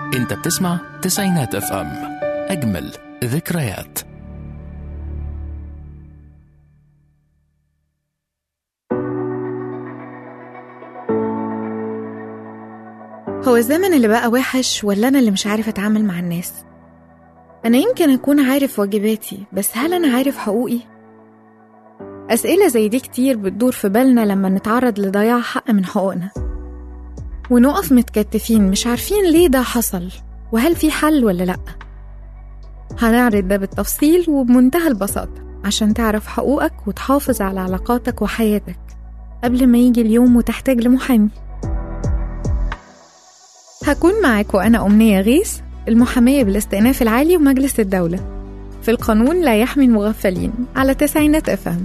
انت بتسمع تسعينات اف ام اجمل ذكريات هو الزمن اللي بقى وحش ولا أنا اللي مش عارف أتعامل مع الناس؟ أنا يمكن أكون عارف واجباتي بس هل أنا عارف حقوقي؟ أسئلة زي دي كتير بتدور في بالنا لما نتعرض لضياع حق من حقوقنا ونقف متكتفين مش عارفين ليه ده حصل وهل في حل ولا لأ هنعرض ده بالتفصيل وبمنتهى البساطة عشان تعرف حقوقك وتحافظ على علاقاتك وحياتك قبل ما يجي اليوم وتحتاج لمحامي هكون معاك وأنا أمنية غيث المحامية بالاستئناف العالي ومجلس الدولة في القانون لا يحمي المغفلين على تسعينات أفهم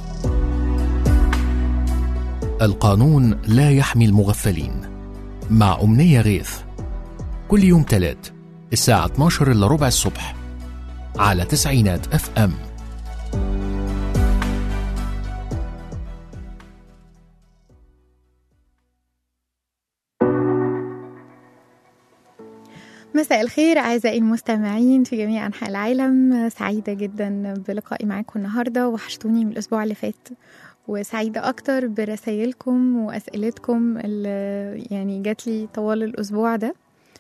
القانون لا يحمي المغفلين مع أمنية غيث كل يوم تلات الساعة 12 إلا ربع الصبح على تسعينات اف ام مساء الخير أعزائي المستمعين في جميع أنحاء العالم سعيدة جدا بلقائي معاكم النهاردة وحشتوني من الأسبوع اللي فات وسعيدة أكتر برسايلكم وأسئلتكم اللي يعني جات لي طوال الأسبوع ده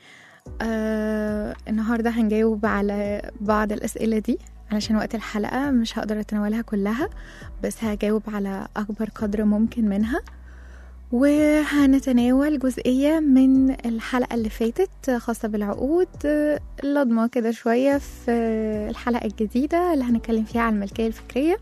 آه النهاردة هنجاوب على بعض الأسئلة دي علشان وقت الحلقة مش هقدر أتناولها كلها بس هجاوب على أكبر قدر ممكن منها وهنتناول جزئية من الحلقة اللي فاتت خاصة بالعقود لضمة كده شوية في الحلقة الجديدة اللي هنتكلم فيها عن الملكية الفكرية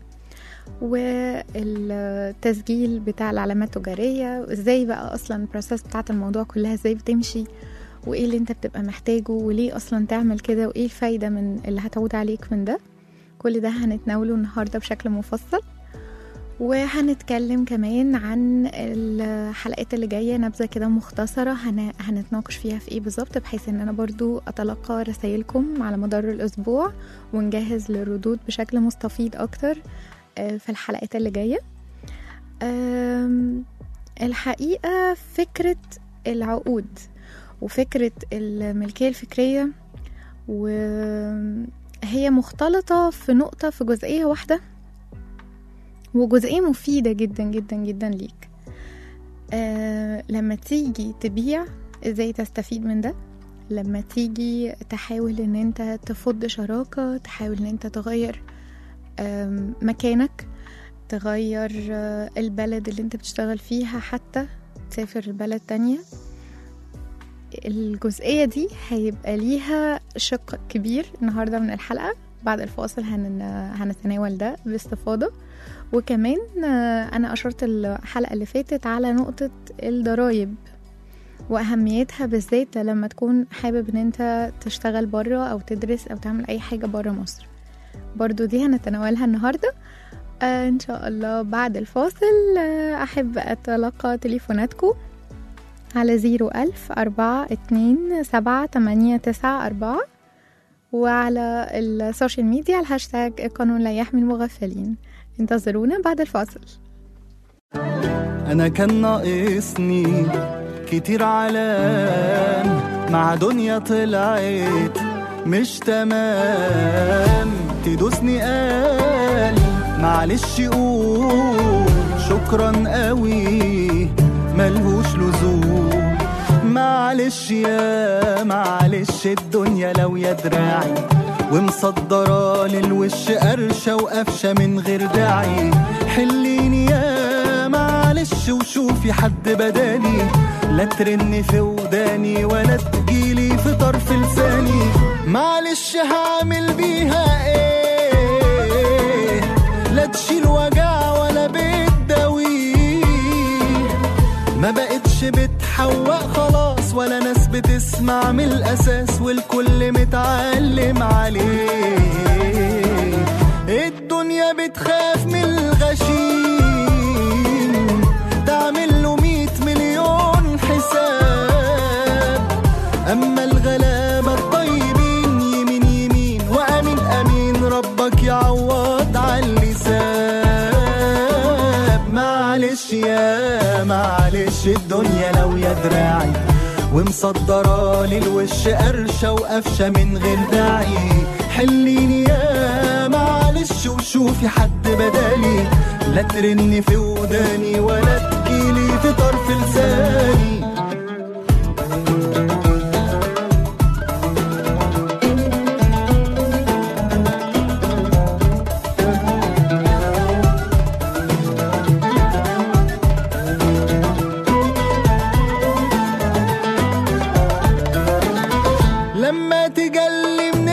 والتسجيل بتاع العلامات التجارية وازاي بقى اصلا البروسيس بتاعت الموضوع كلها ازاي بتمشي وايه اللي انت بتبقى محتاجه وليه اصلا تعمل كده وايه الفايدة من اللي هتعود عليك من ده كل ده هنتناوله النهاردة بشكل مفصل وهنتكلم كمان عن الحلقات اللي جاية نبذة كده مختصرة هن... هنتناقش فيها في ايه بالظبط بحيث ان انا برضو اتلقى رسائلكم على مدار الاسبوع ونجهز للردود بشكل مستفيض اكتر في الحلقات اللي جاية الحقيقة فكرة العقود وفكرة الملكية الفكرية وهي مختلطة في نقطة في جزئية واحدة وجزئية مفيدة جدا جدا جدا ليك أه لما تيجي تبيع ازاي تستفيد من ده لما تيجي تحاول ان انت تفض شراكة تحاول ان انت تغير مكانك تغير البلد اللي انت بتشتغل فيها حتى تسافر لبلد تانية الجزئية دي هيبقى ليها شق كبير النهاردة من الحلقة بعد الفاصل هن... هنتناول ده باستفاضة وكمان أنا أشرت الحلقة اللي فاتت على نقطة الضرايب وأهميتها بالذات لما تكون حابب إن أنت تشتغل برا أو تدرس أو تعمل أي حاجة برا مصر برضو دي هنتناولها النهاردة آه إن شاء الله بعد الفاصل آه أحب أتلقى تليفوناتكم على زيرو ألف أربعة اتنين سبعة تمانية تسعة أربعة وعلى السوشيال ميديا الهاشتاج قانون لا يحمي المغفلين انتظرونا بعد الفاصل أنا كان ناقصني كتير علام مع دنيا طلعت مش تمام تدوسني قال معلش قول شكرا قوي ملهوش لزوم معلش يا معلش الدنيا لو يا دراعي ومصدرة للوش قرشة وقفشة من غير داعي حليني يا معلش وشوفي حد بدالي لا ترن في وداني ولا تجيلي في طرف لساني معلش هعمل بيها ايه لا تشيل وجع ولا بتداويه ما بقتش بتحوق خلاص ولا ناس بتسمع من الاساس والكل متعلم عليه الدنيا بتخاف من الغشيم تعمل له مية مليون حساب اما الغلابة الطيبين يمين يمين وامين امين ربك يعوض على اللسان معلش يا معلش الدنيا لو يا دراعي ومصدرة للوش قرشة وقفشة من غير داعي حليني يا معلش وشوفي حد بدالي لا ترني في وداني ولا تجيلي في طرف لساني لما تجلي من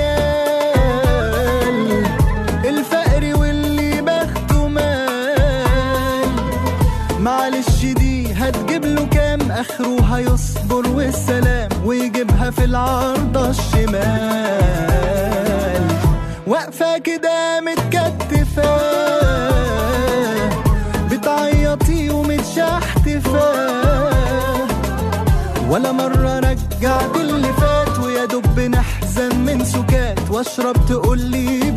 العيال الفقر واللي بخته مال معلش دي هتجيب له كام اخره هيصبر والسلام ويجيبها في العارضة الشمال واقفة كده متكتفة بتعيطي ومتشحتفة ولا مرة رجعت اللي فات ويا دوب نحزن من سكات واشرب تقولي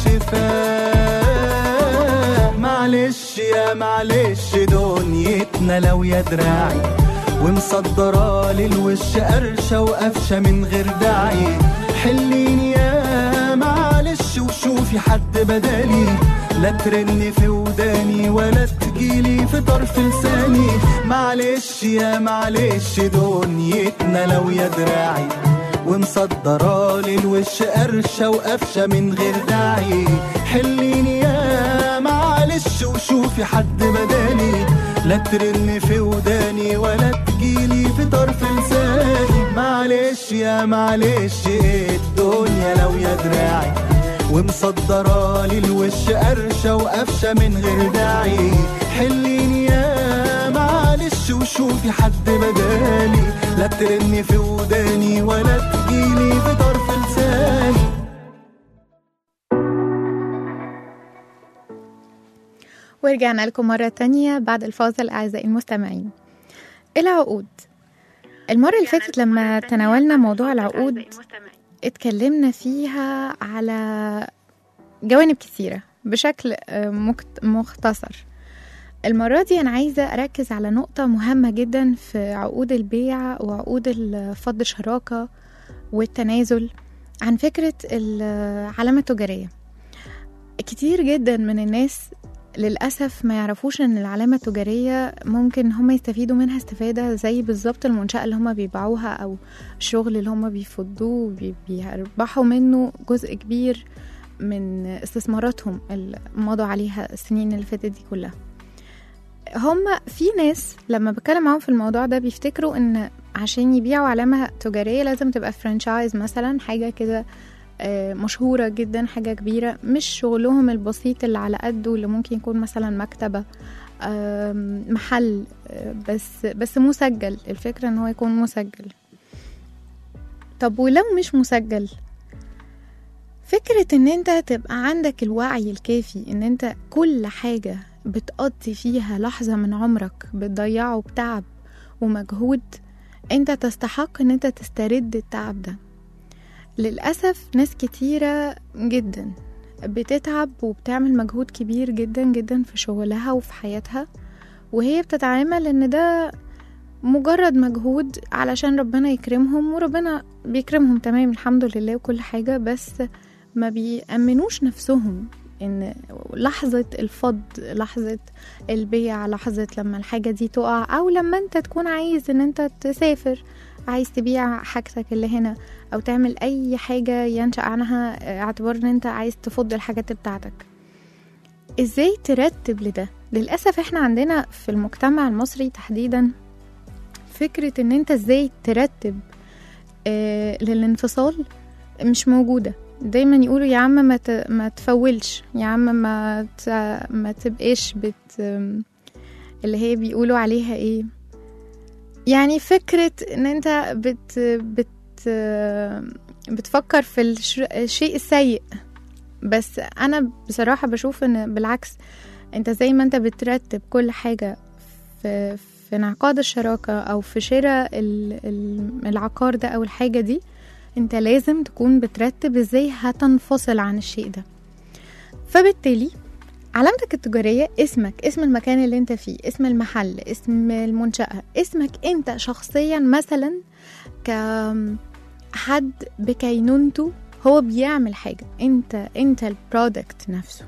بالشفاء معلش يا معلش دنيتنا لو يا دراعي ومصدرة للوش قرشة وقفشة من غير داعي حليني يا معلش وشوفي حد بدالي لا ترني في وداني ولا تجيلي في طرف لساني معلش يا معلش دنيتنا لو يا دراعي ومصدرة للوش قرشة وقفشة من غير داعي حليني يا معلش وشوفي حد بدالي لا ترني في وداني ولا تجيلي في طرف لساني معلش يا معلش إيه الدنيا لو يا دراعي ومصدرة للوش قرشة وقفشة من غير داعي حليني يا معلش وشوفي حد بدالي لا ترني في وداني ولا تجيلي في طرف لساني ورجعنا لكم مرة تانية بعد الفاصل أعزائي المستمعين العقود المرة اللي فاتت لما تناولنا موضوع العقود اتكلمنا فيها على جوانب كثيرة بشكل آه، مكت- مختصر المرة دي أنا عايزة أركز على نقطة مهمة جدا في عقود البيع وعقود الفض شراكة والتنازل عن فكرة العلامة التجارية كتير جدا من الناس للأسف ما يعرفوش إن العلامة التجارية ممكن هم يستفيدوا منها استفادة زي بالظبط المنشأة اللي هم بيبيعوها أو الشغل اللي هم بيفضوه بي- بيربحوا منه جزء كبير من استثماراتهم اللي مضوا عليها السنين اللي فاتت دي كلها هم في ناس لما بتكلم معاهم في الموضوع ده بيفتكروا ان عشان يبيعوا علامة تجارية لازم تبقى فرانشايز مثلا حاجة كده آه، مشهورة جدا حاجة كبيرة مش شغلهم البسيط اللي على قده اللي ممكن يكون مثلا مكتبة آم، محل آه، بس بس مسجل الفكرة ان هو يكون مسجل طب ولو مش مسجل فكرة ان انت تبقى عندك الوعي الكافي ان انت كل حاجة بتقضي فيها لحظة من عمرك بتضيعه بتعب ومجهود انت تستحق ان انت تسترد التعب ده للأسف ناس كتيرة جدا بتتعب وبتعمل مجهود كبير جدا جدا في شغلها وفي حياتها وهي بتتعامل ان ده مجرد مجهود علشان ربنا يكرمهم وربنا بيكرمهم تمام الحمد لله وكل حاجة بس ما بيأمنوش نفسهم ان لحظة الفض لحظة البيع لحظة لما الحاجة دي تقع او لما انت تكون عايز ان انت تسافر عايز تبيع حاجتك اللي هنا او تعمل اي حاجة ينشأ عنها اعتبار ان انت عايز تفض الحاجات بتاعتك ازاي ترتب لده للأسف احنا عندنا في المجتمع المصري تحديدا فكرة ان انت ازاي ترتب آه للانفصال مش موجودة دايما يقولوا يا عم ما ت- ما تفولش يا عم ما ت- ما تبقاش بت اللي هي بيقولوا عليها ايه يعني فكرة ان انت بت بت بتفكر في الش- الشيء السيء بس انا بصراحة بشوف ان بالعكس انت زي ما انت بترتب كل حاجة في في انعقاد الشراكة او في شراء ال- ال- العقار ده او الحاجة دي انت لازم تكون بترتب ازاي هتنفصل عن الشيء ده فبالتالي علامتك التجارية اسمك اسم المكان اللي انت فيه اسم المحل اسم المنشأة اسمك انت شخصيا مثلا كحد بكينونته هو بيعمل حاجة انت انت البرودكت نفسه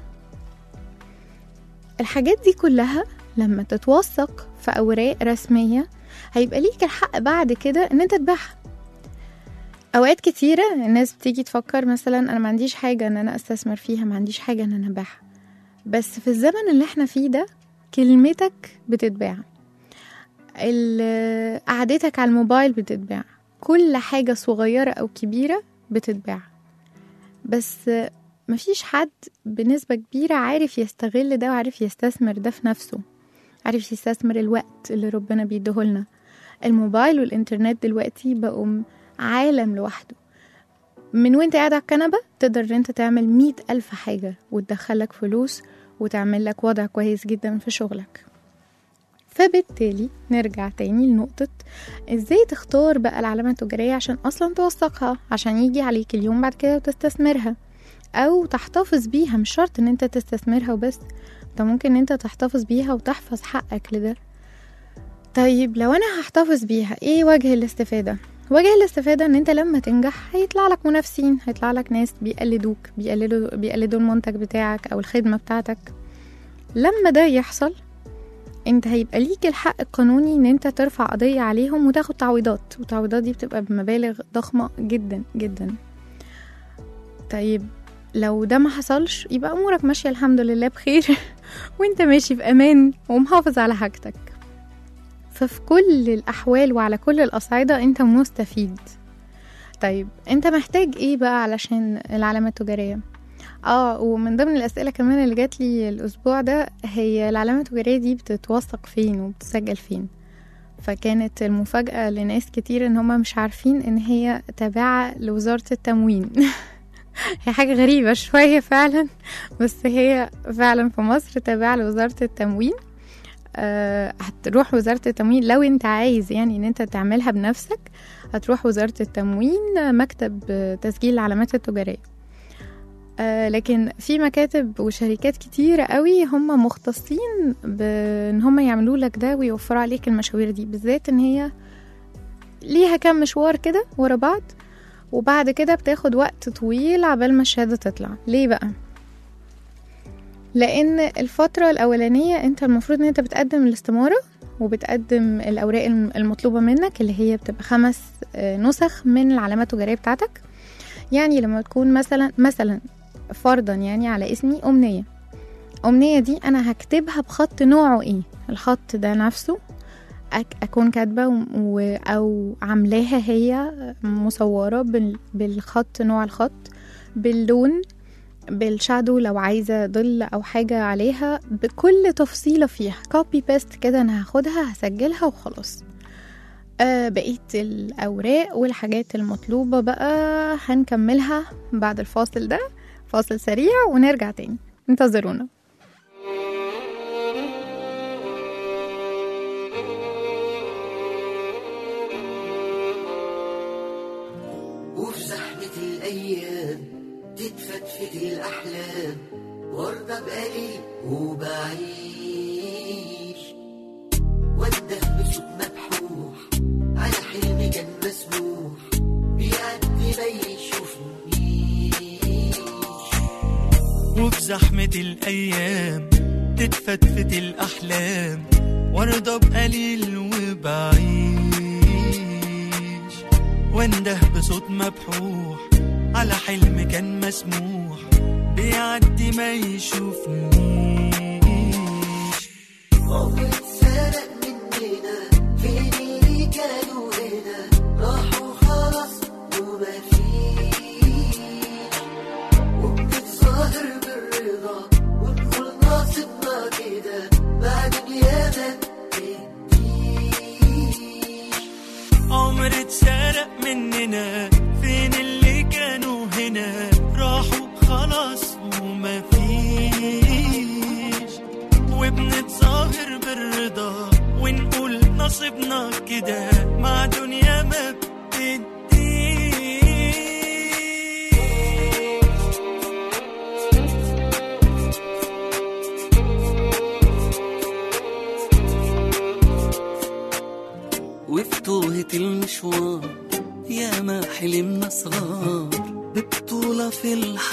الحاجات دي كلها لما تتوثق في أوراق رسمية هيبقى ليك الحق بعد كده ان انت تبيعها اوقات كتيرة الناس بتيجي تفكر مثلا انا ما عنديش حاجة ان انا استثمر فيها ما عنديش حاجة ان انا ابيعها بس في الزمن اللي احنا فيه ده كلمتك بتتباع ال- قعدتك على الموبايل بتتباع كل حاجة صغيرة أو كبيرة بتتباع بس مفيش حد بنسبة كبيرة عارف يستغل ده وعارف يستثمر ده في نفسه عارف يستثمر الوقت اللي ربنا بيديهولنا الموبايل والإنترنت دلوقتي بقوا عالم لوحده من وانت قاعد على الكنبة تقدر ان انت تعمل مية ألف حاجة وتدخلك فلوس وتعمل لك وضع كويس جدا في شغلك فبالتالي نرجع تاني لنقطة ازاي تختار بقى العلامة التجارية عشان اصلا توثقها عشان يجي عليك اليوم بعد كده وتستثمرها او تحتفظ بيها مش شرط ان انت تستثمرها وبس انت ممكن ان انت تحتفظ بيها وتحفظ حقك لده طيب لو انا هحتفظ بيها ايه وجه الاستفادة وجه الاستفادة ان انت لما تنجح هيطلع لك منافسين هيطلع لك ناس بيقلدوك بيقلدوا بيقلدوا المنتج بتاعك او الخدمة بتاعتك لما ده يحصل انت هيبقى ليك الحق القانوني ان انت ترفع قضية عليهم وتاخد تعويضات والتعويضات دي بتبقى بمبالغ ضخمة جدا جدا طيب لو ده ما حصلش يبقى امورك ماشية الحمد لله بخير وانت ماشي في امان ومحافظ على حاجتك ففي كل الاحوال وعلى كل الاصعدة انت مستفيد طيب انت محتاج ايه بقى علشان العلامة التجارية اه ومن ضمن الاسئله كمان اللي جات لي الاسبوع ده هي العلامه التجاريه دي بتتوثق فين وبتسجل فين فكانت المفاجاه لناس كتير ان هم مش عارفين ان هي تابعه لوزاره التموين هي حاجه غريبه شويه فعلا بس هي فعلا في مصر تابعه لوزاره التموين آه هتروح وزاره التموين لو انت عايز يعني ان انت تعملها بنفسك هتروح وزاره التموين مكتب تسجيل العلامات التجاريه آه لكن في مكاتب وشركات كتيرة قوي هم مختصين بان هم يعملوا لك ده ويوفروا عليك المشاوير دي بالذات ان هي ليها كام مشوار كده ورا بعض وبعد كده بتاخد وقت طويل عبال ما الشهادة تطلع ليه بقى لان الفترة الاولانية انت المفروض ان انت بتقدم الاستمارة وبتقدم الاوراق المطلوبة منك اللي هي بتبقى خمس نسخ من العلامة التجارية بتاعتك يعني لما تكون مثلا مثلا فرضا يعني على اسمي أمنية أمنية دي أنا هكتبها بخط نوعه إيه الخط ده نفسه أك أكون كاتبة و... أو عاملاها هي مصورة بال... بالخط نوع الخط باللون بالشادو لو عايزة ظل أو حاجة عليها بكل تفصيلة فيها كوبي بيست كده أنا هاخدها هسجلها وخلاص آه بقية الأوراق والحاجات المطلوبة بقى هنكملها بعد الفاصل ده فاصل سريع ونرجع تاني انتظرونا وفي زحمة الأيام تتفتفت الأحلام وارضى بقليل وبعيش وانده بسوق مبحوح على حلم كان مسموح بيعدي ما يشوفنيش وفي زحمة الأيام تتفتفت الأحلام وارضى بقليل وبعيش وانده بصوت مبحوح على حلم كان مسموح بيعدي ما يشوفنيش عمر اتسرق مننا فين اللي كانوا هنا راحوا خلاص ومفيش وبنتظاهر بالرضا ونقول ناصبنا كده بعد اليابان تديش عمر اتسرق مننا فين اللي كانوا هنا راحوا خلاص ومفيش وبنتظاهر بالرضا ونقول نصيبنا كده مع دنيا ما بتديش وفي توهة المشوار يا ما حلمنا صغار ببطولة في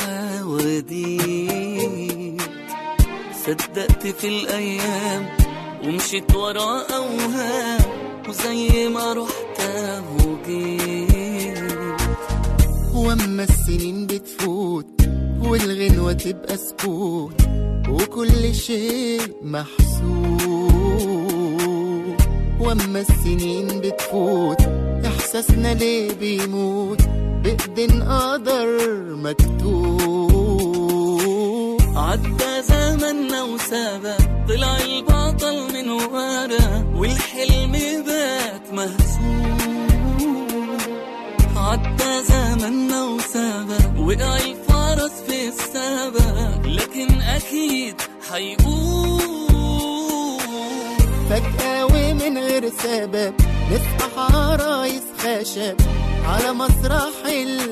الحواديت صدقت في الأيام ومشيت ورا أوهام وزي ما رحت وجيت واما السنين بتفوت والغنوة تبقى سكوت وكل شيء محسوب واما السنين بتفوت احساسنا ليه بيموت بإيدين قدر مكتوب عدى زمننا وسابق طلع البطل من ورا والحلم بات مهزوم عدى زمننا وسابق وقع الفرس في السبق لكن أكيد حيقوم فجأة ومن غير سبب نصبح عرايس خشب على مسرح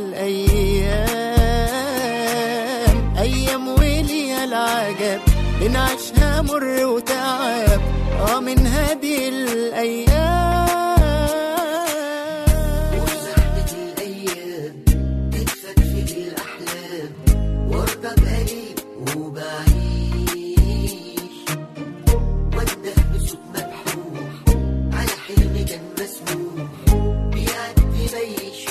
الأيام أيام وليها العجب بنعيشها مر وتعب اه من هذه الأيام وزحمة الأيام تتفتفت الأحلام وارضى بقريب وبعيش وانده بصوت مبحوح على حلم كان مسموح بيعدي ما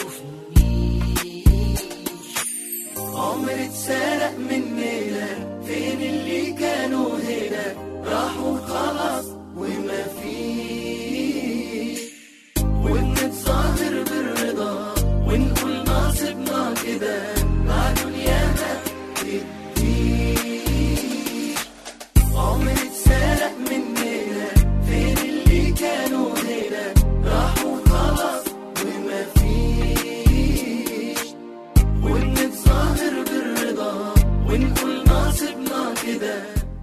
يشوفنيش عمر اتسرق مننا فين اللي كانوا هنا راحوا خلاص وما فيش ونتظاهر بالرضا ونقول ناصبنا كده مع دنيا ما تديش عمر اتسرق مننا فين اللي كانوا هنا راحوا خلاص وما فيش ونتظاهر بالرضا ونقول ناصبنا كده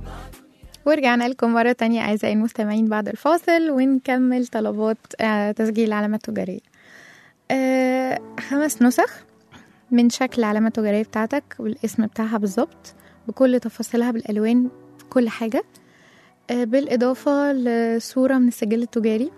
ورجعنا لكم مرة تانية أعزائي المستمعين بعد الفاصل ونكمل طلبات آه، تسجيل العلامة التجارية آه، خمس نسخ من شكل العلامة التجارية بتاعتك والاسم بتاعها بالظبط بكل تفاصيلها بالألوان كل حاجة آه، بالإضافة لصورة من السجل التجاري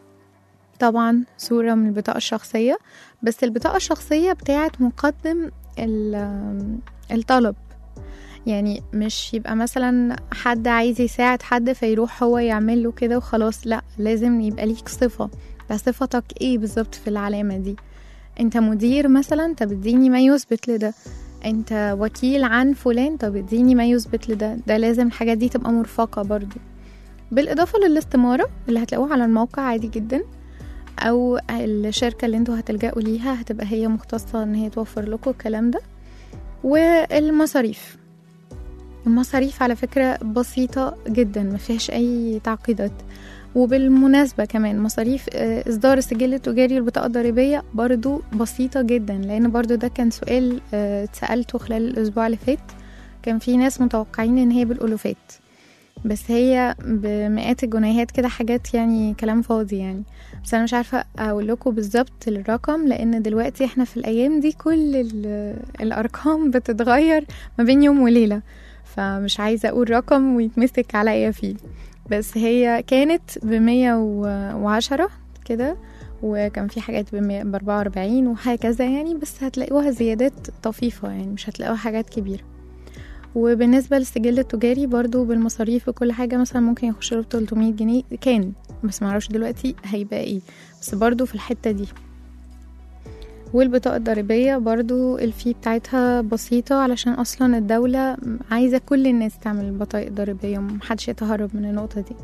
طبعا صورة من البطاقة الشخصية بس البطاقة الشخصية بتاعت مقدم ال- الطلب يعني مش يبقى مثلا حد عايز يساعد حد فيروح هو يعمل له كده وخلاص لا لازم يبقى ليك صفة ده صفتك ايه بالظبط في العلامة دي انت مدير مثلا طب اديني ما يثبت لده انت وكيل عن فلان طب اديني ما يثبت لده ده لازم الحاجات دي تبقى مرفقة برضو بالإضافة للاستمارة اللي هتلاقوها على الموقع عادي جدا أو الشركة اللي انتوا هتلجأوا ليها هتبقى هي مختصة ان هي توفر لكم الكلام ده والمصاريف المصاريف على فكرة بسيطة جدا ما فيهاش أي تعقيدات وبالمناسبة كمان مصاريف آه، إصدار السجل التجاري والبطاقة الضريبية برضو بسيطة جدا لأن برضو ده كان سؤال آه، اتسألته خلال الأسبوع اللي فات كان في ناس متوقعين إن هي بالألوفات بس هي بمئات الجنيهات كده حاجات يعني كلام فاضي يعني بس انا مش عارفه اقول لكم بالظبط الرقم لان دلوقتي احنا في الايام دي كل ال- الارقام بتتغير ما بين يوم وليله فمش عايزه اقول رقم ويتمسك عليا فيه بس هي كانت بمية وعشرة كده وكان في حاجات ب 44 وهكذا يعني بس هتلاقوها زيادات طفيفة يعني مش هتلاقوها حاجات كبيرة وبالنسبة للسجل التجاري برضو بالمصاريف وكل حاجة مثلا ممكن يخش له ب 300 جنيه كان بس معرفش دلوقتي هيبقى ايه بس برضو في الحتة دي والبطاقة الضريبية برضو الفي بتاعتها بسيطة علشان أصلا الدولة عايزة كل الناس تعمل البطايق الضريبية ومحدش يتهرب من النقطة دي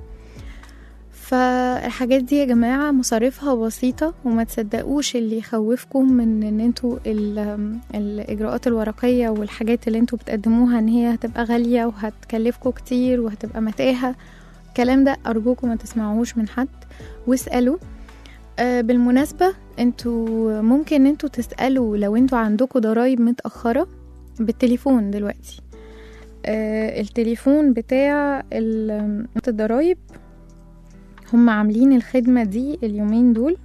فالحاجات دي يا جماعة مصاريفها بسيطة وما تصدقوش اللي يخوفكم من ان انتوا ال- الاجراءات الورقية والحاجات اللي انتوا بتقدموها ان هي هتبقى غالية وهتكلفكم كتير وهتبقى متاهة الكلام ده ارجوكم ما تسمعوش من حد واسألوا آه، بالمناسبة انتوا ممكن انتوا تسألوا لو انتوا عندكم ضرايب متأخرة بالتليفون دلوقتي آه، التليفون بتاع ال- الضرايب هم عاملين الخدمة دي اليومين دول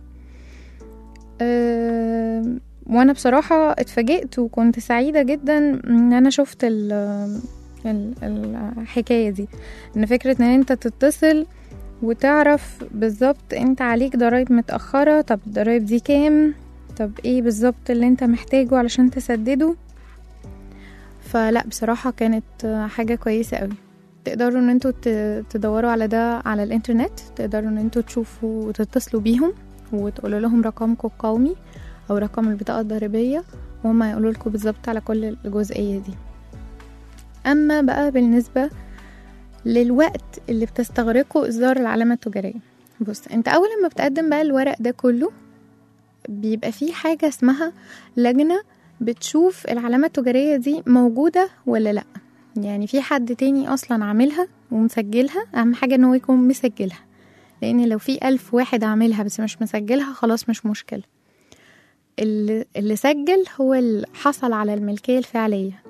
أه وانا بصراحة اتفاجئت وكنت سعيدة جدا ان انا شفت ال ال- الحكاية دي ان فكرة ان انت تتصل وتعرف بالظبط انت عليك ضرايب متأخرة طب الضرايب دي كام طب ايه بالظبط اللي انت محتاجه علشان تسدده فلا بصراحة كانت حاجة كويسة قوي تقدروا ان انتوا ت- تدوروا على ده على الانترنت تقدروا ان انتوا تشوفوا وتتصلوا بيهم وتقولوا لهم رقمكم القومي او رقم البطاقة الضريبية وهم يقولوا لكم بالظبط على كل الجزئية دي اما بقى بالنسبة للوقت اللي بتستغرقه اصدار العلامة التجارية بص انت اول ما بتقدم بقى الورق ده كله بيبقى فيه حاجة اسمها لجنة بتشوف العلامة التجارية دي موجودة ولا لأ يعني في حد تاني أصلا عاملها ومسجلها أهم حاجة إن هو يكون مسجلها لأن لو في ألف واحد عاملها بس مش مسجلها خلاص مش مشكلة اللي, اللي سجل هو اللي حصل على الملكية الفعلية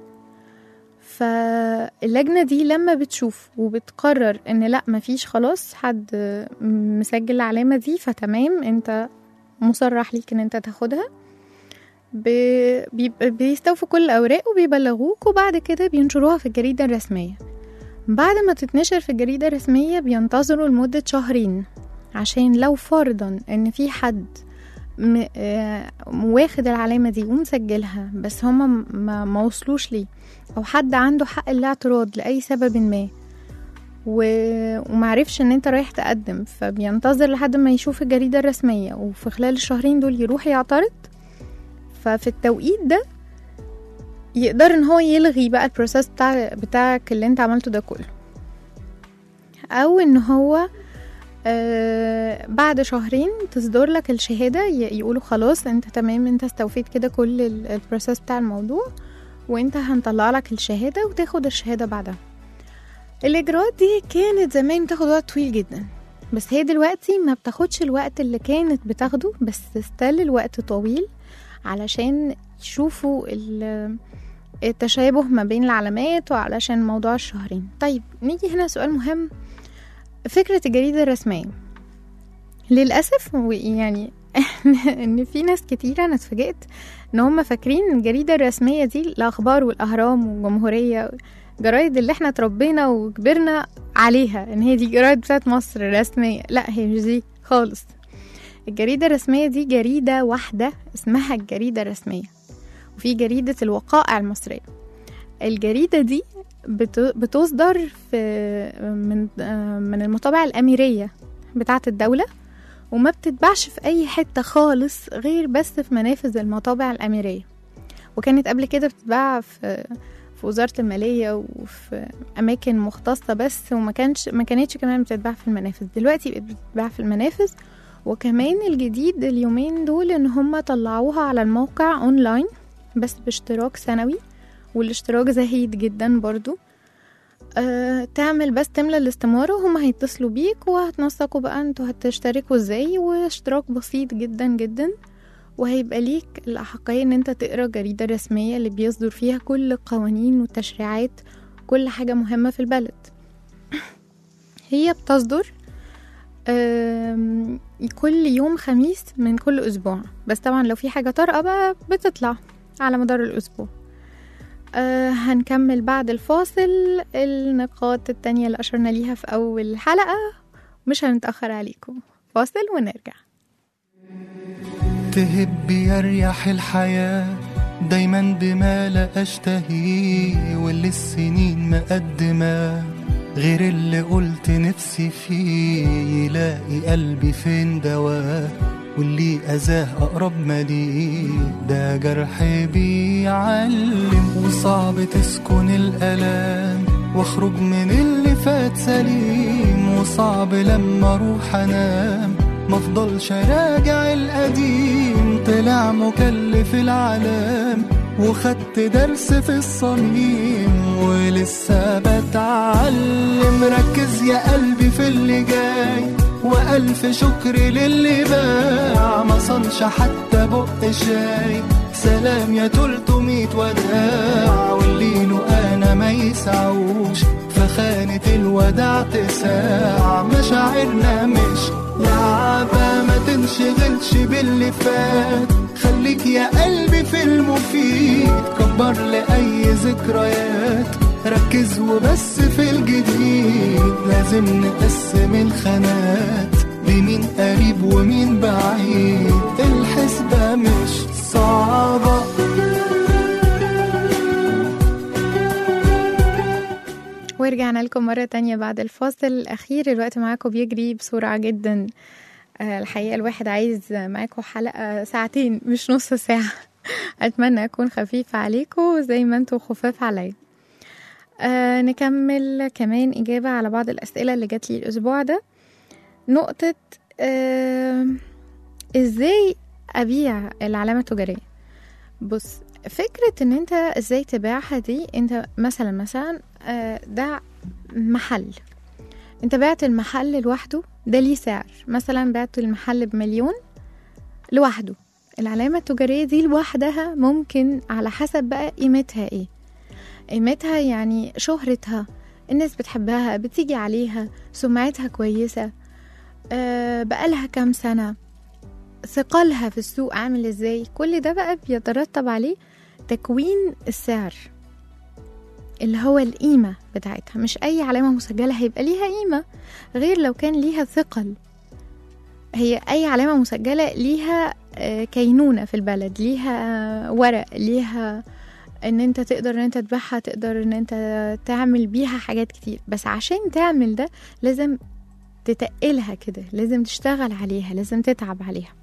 فاللجنة دي لما بتشوف وبتقرر ان لا مفيش خلاص حد مسجل العلامة دي فتمام انت مصرح ليك ان انت تاخدها ب- بيبقى- بيستوفوا كل الأوراق وبيبلغوك وبعد كده بينشروها في الجريدة الرسمية بعد ما تتنشر في الجريدة الرسمية بينتظروا لمدة شهرين عشان لو فرضا ان في حد م... آه، واخد العلامة دي ومسجلها بس هما م- ما, ما وصلوش ليه او حد عنده حق الاعتراض لأي سبب ما و... ومعرفش ان انت رايح تقدم فبينتظر لحد ما يشوف الجريدة الرسمية وفي خلال الشهرين دول يروح يعترض ففي التوقيت ده يقدر ان هو يلغي بقى البروسيس بتاع بتاعك اللي انت عملته ده كله او ان هو آه بعد شهرين تصدر لك الشهادة ي- يقولوا خلاص انت تمام انت استوفيت كده كل ال- البروسيس بتاع الموضوع وانت هنطلع لك الشهادة وتاخد الشهادة بعدها الإجراءات دي كانت زمان بتاخد وقت طويل جدا بس هي دلوقتي ما بتاخدش الوقت اللي كانت بتاخده بس تستل الوقت طويل علشان يشوفوا ال- التشابه ما بين العلامات وعلشان موضوع الشهرين طيب نيجي هنا سؤال مهم فكرة الجريدة الرسمية للأسف و- يعني ان في ناس كتيرة انا اتفاجئت ان هم فاكرين إن الجريدة الرسمية دي الاخبار والاهرام والجمهورية جرايد اللي احنا اتربينا وكبرنا عليها ان هي دي جرايد بتاعت مصر الرسمية لا هي مش دي خالص الجريدة الرسمية دي جريدة واحدة اسمها الجريدة الرسمية وفي جريدة الوقائع المصرية الجريدة دي بت- بتصدر في من من المطابع الأميرية بتاعة الدولة وما بتتباعش في أي حتة خالص غير بس في منافذ المطابع الأميرية وكانت قبل كده بتتباع في في وزارة المالية وفي أماكن مختصة بس وما كانش ما كانتش كمان بتتباع في المنافذ دلوقتي بقت بتتباع في المنافذ وكمان الجديد اليومين دول ان هم طلعوها على الموقع اونلاين بس باشتراك سنوي والاشتراك زهيد جدا برضو أه تعمل بس تملى الاستمارة وهم هيتصلوا بيك وهتنسقوا بقى انتوا هتشتركوا ازاي واشتراك بسيط جدا جدا وهيبقى ليك الأحقية ان انت تقرا جريدة رسمية اللي بيصدر فيها كل القوانين والتشريعات كل حاجة مهمة في البلد هي بتصدر آم، كل يوم خميس من كل أسبوع بس طبعا لو في حاجة طارئة بقى بتطلع على مدار الأسبوع آه هنكمل بعد الفاصل النقاط التانية اللي أشرنا ليها في أول الحلقة مش هنتأخر عليكم فاصل ونرجع تهب يريح الحياة دايما بما لا أشتهيه واللي السنين مقدمة غير اللي قلت نفسي فيه يلاقي قلبي فين دواه واللي أذاه أقرب ما ليه ده جرح بيعلم وصعب تسكن الألام واخرج من اللي فات سليم وصعب لما اروح انام مفضلش راجع القديم طلع مكلف العالم وخدت درس في الصميم ولسه بتعلم ركز يا قلبي في اللي جاي وألف شكر للي باع ما صنش حتى بق شاي سلام يا تلتمية وداع واللي له أنا ما يسعوش فخانة الوداع تساع مشاعرنا مش لعبة ما تنشغلش باللي فات خليك يا قلبي في المفيد كبر لأي ذكريات ركز وبس في الجديد لازم نقسم الخانات بمين قريب ومين بعيد الحسبة مش صعبة ورجعنا لكم مرة تانية بعد الفاصل الأخير الوقت معاكم بيجري بسرعة جدا آه، الحقيقة الواحد عايز معاكم حلقة ساعتين مش نص ساعة أتمنى أكون خفيفة عليكم زي ما انتوا خفاف عليا آه نكمل كمان إجابة على بعض الأسئلة اللي جات لي الأسبوع ده نقطة آه إزاي أبيع العلامة التجارية بص فكرة ان انت ازاي تبيعها دي انت مثلا مثلا آه، ده محل انت بعت المحل لوحده ده ليه سعر مثلا بعت المحل بمليون لوحده العلامة التجارية دي لوحدها ممكن على حسب بقى قيمتها ايه قيمتها يعني شهرتها الناس بتحبها بتيجي عليها سمعتها كويسة آه بقالها كام سنة ثقلها في السوق عامل ازاي كل ده بقى بيترتب عليه تكوين السعر اللي هو القيمة بتاعتها مش أي علامة مسجلة هيبقى ليها قيمة غير لو كان ليها ثقل هي أي علامة مسجلة ليها آه، كينونة في البلد ليها ورق ليها ان انت تقدر ان انت تبيعها تقدر ان انت تعمل بيها حاجات كتير بس عشان تعمل ده لازم تتقلها كده لازم تشتغل عليها لازم تتعب عليها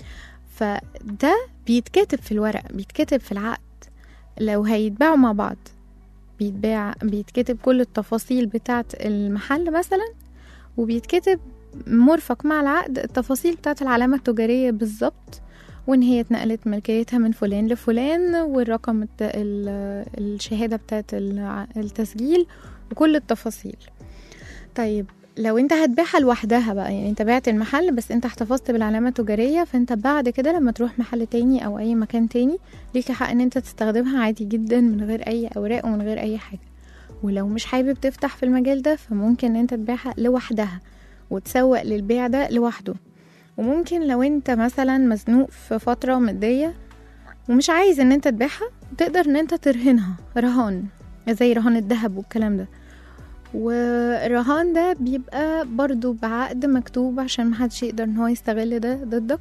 فده بيتكتب في الورق بيتكتب في العقد لو هيتباعوا مع بعض بيتباع بيتكتب كل التفاصيل بتاعة المحل مثلا وبيتكتب مرفق مع العقد التفاصيل بتاعة العلامة التجارية بالظبط وان هي اتنقلت ملكيتها من فلان لفلان والرقم الت... ال- الشهادة بتاعة الع- التسجيل وكل التفاصيل طيب لو انت هتبيعها لوحدها بقى يعني انت بعت المحل بس انت احتفظت بالعلامة التجارية فانت بعد كده لما تروح محل تاني او اي مكان تاني ليك حق ان انت تستخدمها عادي جدا من غير اي اوراق ومن غير اي حاجة ولو مش حابب تفتح في المجال ده فممكن ان انت تبيعها لوحدها وتسوق للبيع ده لوحده وممكن لو انت مثلا مزنوق في فترة مادية ومش عايز ان انت تبيعها تقدر ان انت ترهنها رهان زي رهان الذهب والكلام ده والرهان ده بيبقى برضو بعقد مكتوب عشان محدش يقدر ان هو يستغل ده ضدك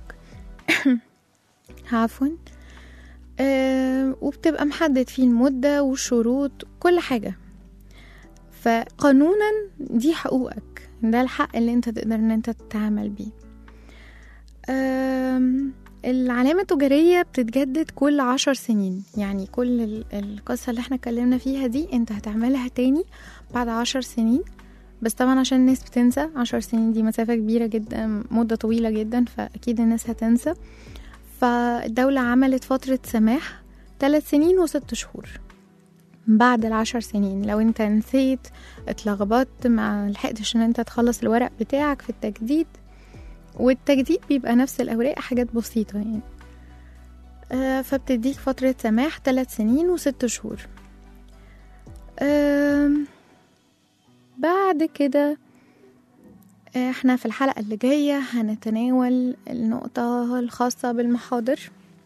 عفوا آه وبتبقى محدد فيه المدة والشروط كل حاجة فقانونا دي حقوقك ده الحق اللي انت تقدر ان انت تتعامل بيه آم، العلامة التجارية بتتجدد كل عشر سنين يعني كل ال- القصة اللي احنا اتكلمنا فيها دي انت هتعملها تاني بعد عشر سنين بس طبعا عشان الناس بتنسى عشر سنين دي مسافة كبيرة جدا مدة طويلة جدا فأكيد الناس هتنسى فالدولة عملت فترة سماح ثلاث سنين وست شهور بعد العشر سنين لو انت نسيت اتلخبطت ما لحقتش ان انت تخلص الورق بتاعك في التجديد والتجديد بيبقى نفس الأوراق حاجات بسيطة يعني آه، فبتديك فترة سماح ثلاث سنين وست شهور آم، بعد كده آه، احنا في الحلقة اللي جاية هنتناول النقطة الخاصة بالمحاضر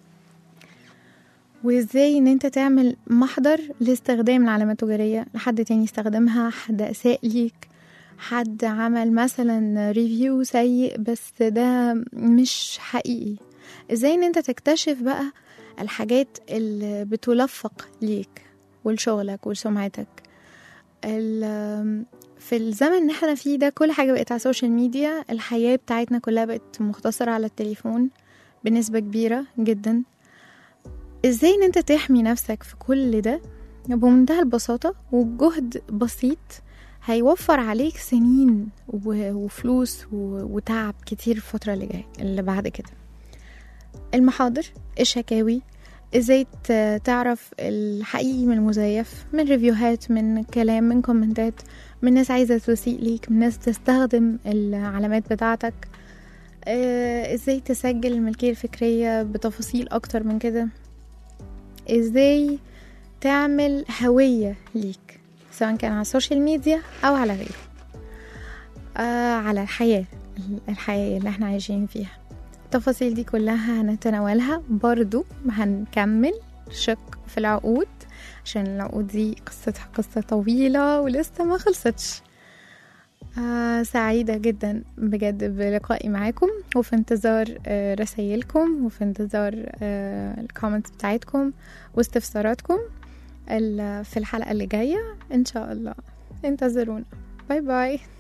وازاي ان انت تعمل محضر لاستخدام العلامة التجارية لحد تاني يستخدمها حد اساء ليك حد عمل مثلا ريفيو سيء بس ده مش حقيقي ازاي ان انت تكتشف بقى الحاجات اللي بتلفق ليك ولشغلك ولسمعتك ال- في الزمن اللي احنا فيه ده كل حاجة بقت على السوشيال ميديا الحياة بتاعتنا كلها بقت مختصرة على التليفون بنسبة كبيرة جدا ازاي ان انت تحمي نفسك في كل ده بمنتهى البساطة وبجهد بسيط هيوفر عليك سنين و- وفلوس و- وتعب كتير الفترة اللي جاية اللي بعد كده المحاضر الشكاوي ازاي ت- تعرف الحقيقي من المزيف من ريفيوهات من كلام من كومنتات من ناس عايزة تسيء ليك من ناس تستخدم العلامات بتاعتك آه، ازاي تسجل الملكية الفكرية بتفاصيل اكتر من كده ازاي تعمل هوية ليك سواء كان على السوشيال ميديا او على غيره آه على الحياة الحياة اللي احنا عايشين فيها التفاصيل دي كلها هنتناولها برضو هنكمل شق في العقود عشان العقود دي قصتها قصة طويلة ولسه ما خلصتش آه سعيدة جدا بجد بلقائي معاكم وفي انتظار آه رسايلكم وفي انتظار آه الكومنتس بتاعتكم واستفساراتكم ال- في الحلقة اللي جاية إن شاء الله انتظرونا باي باي